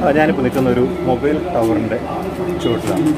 ആ, ഞാനിപ്പോൾ നിൽക്കുന്ന ഒരു മൊബൈൽ ടവറിൻ്റെ ചുവട്ടിലാണ്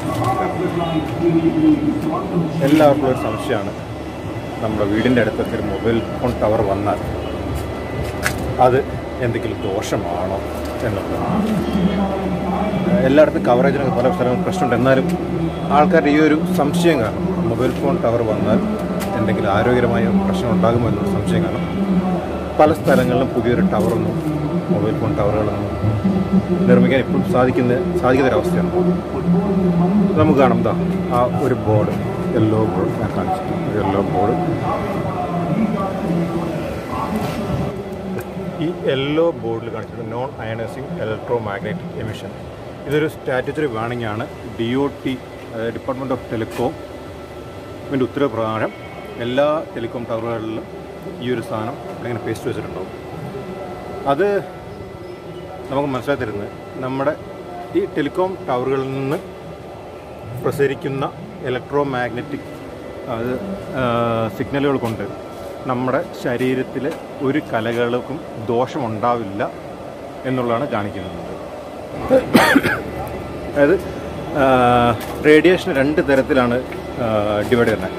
എല്ലാവർക്കും ഒരു സംശയമാണ് നമ്മുടെ വീടിൻ്റെ അടുത്തൊക്കെ ഒരു മൊബൈൽ ഫോൺ ടവർ വന്നാൽ അത് എന്തെങ്കിലും ദോഷമാണോ എന്നുള്ളത് എല്ലായിടത്തും കവറേജിനൊക്കെ പല സ്ഥലങ്ങളും പ്രശ്നമുണ്ട് എന്നാലും ആൾക്കാരുടെ ഈ ഒരു സംശയം കാരണം മൊബൈൽ ഫോൺ ടവർ വന്നാൽ എന്തെങ്കിലും ആരോഗ്യപരമായ പ്രശ്നം ഉണ്ടാകുമോ എന്നുള്ള സംശയം കാരണം പല സ്ഥലങ്ങളിലും പുതിയൊരു ടവറൊന്നും മൊബൈൽ ഫോൺ ടവറുകളൊന്നും നിർമ്മിക്കാൻ ഇപ്പം സാധിക്കുന്ന സാധിക്കുന്ന ഒരവസ്ഥയാണ് നമുക്ക് കാണാം ദാ ആ ഒരു ബോർഡ് യെല്ലോ ബോർഡ് ഞാൻ കാണിച്ചിട്ട് യെല്ലോ ബോർഡ് ഈ യെല്ലോ ബോർഡിൽ കാണിച്ചത് non ionising electromagnetic emission ഇതൊരു സ്റ്റാറ്റുറ്ററി വാണിംഗ് ആണ് D O T department of telecom ഇതിൻ്റെ ഉത്തരവ് പ്രകാരം എല്ലാ ടെലികോം ടവറുകളിലും ഈ ഒരു സാധനം ഇങ്ങനെ പേസ്റ്റ് വെച്ചിട്ടുണ്ടാവും അത് നമുക്ക് മനസ്സിലാക്കി തരുന്നത് നമ്മുടെ ഈ ടെലികോം ടവറുകളിൽ നിന്ന് പ്രസരിക്കുന്ന ഇലക്ട്രോ മാഗ്നറ്റിക് അത് സിഗ്നലുകൾ കൊണ്ട് നമ്മുടെ ശരീരത്തിലെ ഒരു കലകൾക്കും ദോഷമുണ്ടാവില്ല എന്നുള്ളതാണ് കാണിക്കുന്നത് അതായത് റേഡിയേഷൻ രണ്ട് തരത്തിലാണ് ഡിവൈഡ് ചെയ്യുന്നത്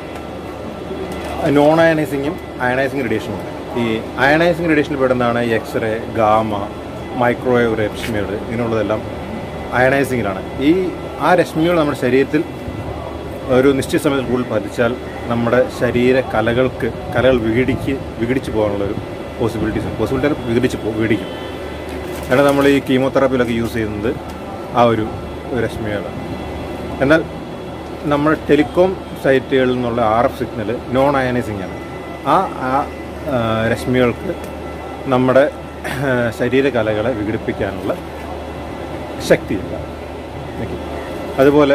നോൺ അയണൈസിങ്ങും അയണൈസിങ് റേഡിയേഷനും ഉണ്ട് ഈ അയണൈസിങ് റേഡിയേഷനിൽ പെടുന്നതാണ് എക്സ്റേ ഗാമ മൈക്രോവേവ് രശ്മികൾ ഇങ്ങനെയുള്ളതെല്ലാം അയണൈസിങ്ങിലാണ് ഈ ആ രശ്മികൾ നമ്മുടെ ശരീരത്തിൽ ഒരു നിശ്ചിത സമയത്തിൽ കൂടുതൽ പതിച്ചാൽ നമ്മുടെ ശരീര കലകൾക്ക് കലകൾ വിഘടിക്ക് വിഘടിച്ച് പോകാനുള്ളൊരു പോസിബിലിറ്റീസ് ഉണ്ട് പോസിബിലിറ്റി വിഘടിച്ച് പോ വിഘടിക്കും കാരണം നമ്മൾ ഈ കീമോതെറാപ്പിയിലൊക്കെ യൂസ് ചെയ്യുന്നത് ആ ഒരു രശ്മികളാണ് എന്നാൽ നമ്മുടെ ടെലികോം സൈറ്റുകളിൽ നിന്നുള്ള R F signal non ionizing ആണ് ആ ആ ആ, രശ്മികൾക്ക് നമ്മുടെ ശരീരകലകളെ വിഘടിപ്പിക്കാനുള്ള ശക്തിയില്ല ഓക്കെ. അതുപോലെ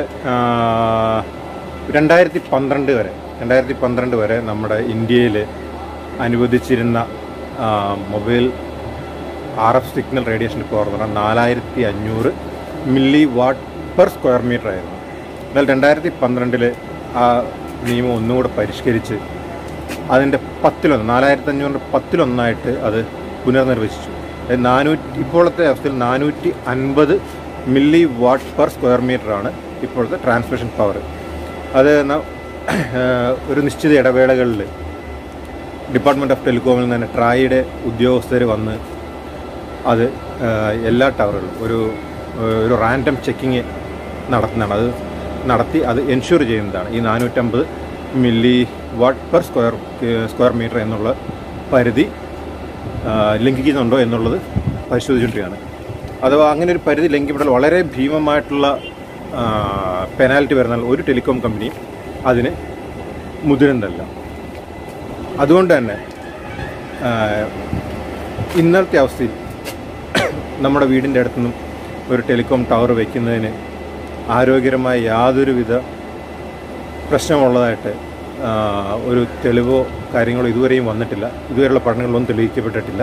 രണ്ടായിരത്തി പന്ത്രണ്ട് വരെ രണ്ടായിരത്തി പന്ത്രണ്ട് വരെ നമ്മുടെ ഇന്ത്യയിൽ അനുവദിച്ചിരുന്ന ആ, mobile R F signal radiation power എന്ന് പറഞ്ഞാൽ നാലായിരത്തി അഞ്ഞൂറ് milliwatt per square metre ആയിരുന്നു എന്നാൽ രണ്ടായിരത്തി പന്ത്രണ്ടിൽ ആ നിയമം ഒന്നുകൂടെ പരിഷ്കരിച്ച് അതിൻ്റെ പത്തിലൊന്ന് നാലായിരത്തി അഞ്ഞൂറിൻ്റെ പത്തിലൊന്നായിട്ട് അത് പുനർനിർവചിച്ചു അതായത് നാനൂറ്റി ഇപ്പോഴത്തെ അവസ്ഥയിൽ നാനൂറ്റി അൻപത് മില്ലി വാട്ട് പെർ സ്ക്വയർ മീറ്ററാണ് ഇപ്പോഴത്തെ ട്രാൻസ്മിഷൻ പവർ അത് ന- ഒരു നിശ്ചിത ഇടവേളകളിൽ ഡിപ്പാർട്ട്മെൻറ്റ് ഓഫ് ടെലികോമിൽ നിന്ന് തന്നെ ട്രായിയുടെ ഉദ്യോഗസ്ഥർ വന്ന് അത് ആ, എല്ലാ ടവറുകളും ഒരു ഒരു റാൻഡം ചെക്കിങ് നടത്തുന്നതാണ് അത് നടത്തി അത് എൻഷുർ ചെയ്യുന്നതാണ് ഈ നാനൂറ്റമ്പത് milliwatt per square square metre എന്നുള്ള പരിധി ആ, ലംഘിക്കുന്നുണ്ടോ എന്നുള്ളത് പരിശോധിച്ചുകൊണ്ടിരിക്കുകയാണ് അഥവാ അങ്ങനെ ഒരു പരിധി ലംഘിക്കപ്പെട്ടാൽ വളരെ ഭീമമായിട്ടുള്ള പെനാൽറ്റി വരുന്നാൽ ഒരു ടെലികോം കമ്പനിയും അതിന് മുതിരുന്നതല്ല അതുകൊണ്ട് തന്നെ ആ, ഇന്നത്തെ അവസ്ഥയിൽ നമ്മുടെ വീടിൻ്റെ അടുത്തുനിന്നും ഒരു ടെലികോം ടവർ വയ്ക്കുന്നതിന് ആരോഗ്യകരമായ യാതൊരുവിധ പ്രശ്നമുള്ളതായിട്ട് ആ, ഒരു തെളിവോ കാര്യങ്ങളോ ഇതുവരെയും വന്നിട്ടില്ല ഇതുവരെയുള്ള പഠനങ്ങളൊന്നും തെളിയിക്കപ്പെട്ടിട്ടില്ല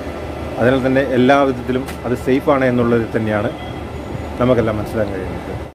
അതിനാൽ തന്നെ എല്ലാ വിധത്തിലും അത് സേഫാണ് എന്നുള്ളതിൽ തന്നെയാണ് നമുക്കെല്ലാം മനസ്സിലാക്കാൻ കഴിയുന്നത്